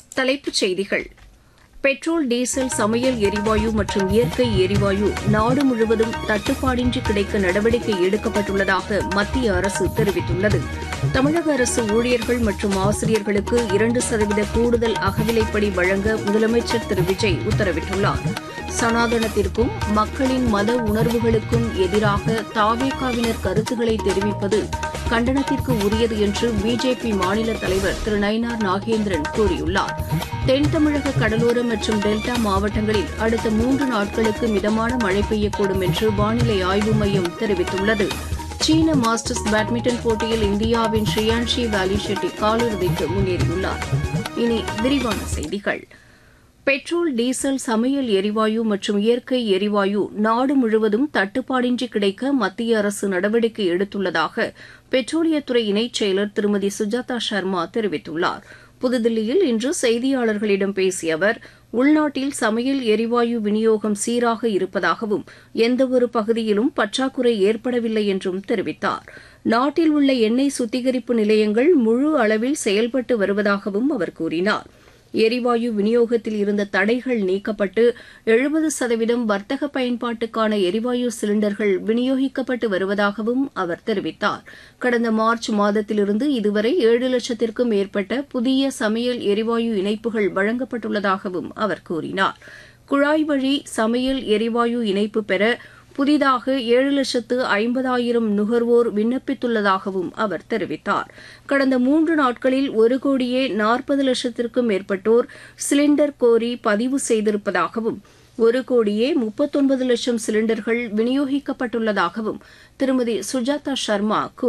தலைப்புச் செய்திகள் petrol diesel சமையல் எரிவாயு மற்றும் இயற்கை எரிவாயு நாடு முழுவதும் தட்டுப்பாடின்றி கிடைக்க நடவடிக்கை எடுக்கப்பட்டுள்ளதாக மத்திய அரசு தெரிவித்துள்ளது தமிழக அரசு ஊழியர்கள் மற்றும் ஆசிரியர்களுக்கு இரண்டு சதவீத கூடுதல் அகவிலைப்படி வழங்க முதலமைச்சர் திரு விஜய் உத்தரவிட்டுள்ளார் சனாதனத்திற்கும் மக்களின் மத உணர்வுகளுக்கும் எதிராக தாவேகாவினர் கருத்துக்களை தெரிவிப்பது கண்டனத்திற்கு உரியது என்று பிஜேபி மாநில தலைவர் திரு நயினார் நாகேந்திரன் கூறியுள்ளார் தென் தமிழக கடலோர மற்றும் டெல்டா மாவட்டங்களில் அடுத்த மூன்று நாட்களுக்கு மிதமான மழை பெய்யக்கூடும் என்று வானிலை ஆய்வு மையம் தெரிவித்துள்ளது சீன மாஸ்டர்ஸ் பேட்மிண்டன் போட்டியில் இந்தியாவின் ஸ்ரீயான்ஷி வேலி ஷெட்டி காலிறுதிக்கு முன்னேறியுள்ளார் இனி விரிவான செய்திகள் பெட்ரோல் டீசல் சமையல் எரிவாயு மற்றும் இயற்கை எரிவாயு நாடு முழுவதும் தட்டுப்பாடின்றி கிடைக்க மத்திய அரசு நடவடிக்கை எடுத்துள்ளதாக பெட்ரோலியத்துறை இணைச் செயலர் திருமதி சுஜாதா சர்மா தெரிவித்துள்ளார் புதுதில்லியில் இன்று செய்தியாளர்களிடம் பேசிய அவர் உள்நாட்டில் சமையல் எரிவாயு விநியோகம் சீராக இருப்பதாகவும் எந்தவொரு பகுதியிலும் பற்றாக்குறை ஏற்படவில்லை என்றும் தெரிவித்தார் நாட்டில் உள்ள எண்ணெய் சுத்திகரிப்பு நிலையங்கள் முழு அளவில் செயல்பட்டு வருவதாகவும் அவர் கூறினார் எரிவாயு விநியோகத்தில் இருந்த தடைகள் நீக்கப்பட்டு எழுபது சதவீதம் வர்த்தக பயன்பாட்டுக்கான எரிவாயு சிலிண்டர்கள் விநியோகிக்கப்பட்டு வருவதாகவும் அவர் தெரிவித்தார் கடந்த மார்ச் மாதத்திலிருந்து இதுவரை ஏழு லட்சத்திற்கும் மேற்பட்ட புதிய சமையல் எரிவாயு இணைப்புகள் வழங்கப்பட்டுள்ளதாகவும் அவர் கூறினார் குழாய் வழி சமையல் எரிவாயு இணைப்பு பெற புதிதாக ஏழு லட்சத்து ஐம்பதாயிரம் நுகர்வோர் விண்ணப்பித்துள்ளதாகவும் அவர் தெரிவித்தார் கடந்த மூன்று நாட்களில் ஒரு கோடியே நாற்பது லட்சத்திற்கும் மேற்பட்டோர் சிலிண்டர் கோரி பதிவு செய்திருப்பதாகவும் ஒரு கோடியே முப்பத்தொன்பது லட்சம் சிலிண்டர்கள் விநியோகிக்கப்பட்டுள்ளதாகவும் திருமதி சுஜாதா சர்மா கூறினார்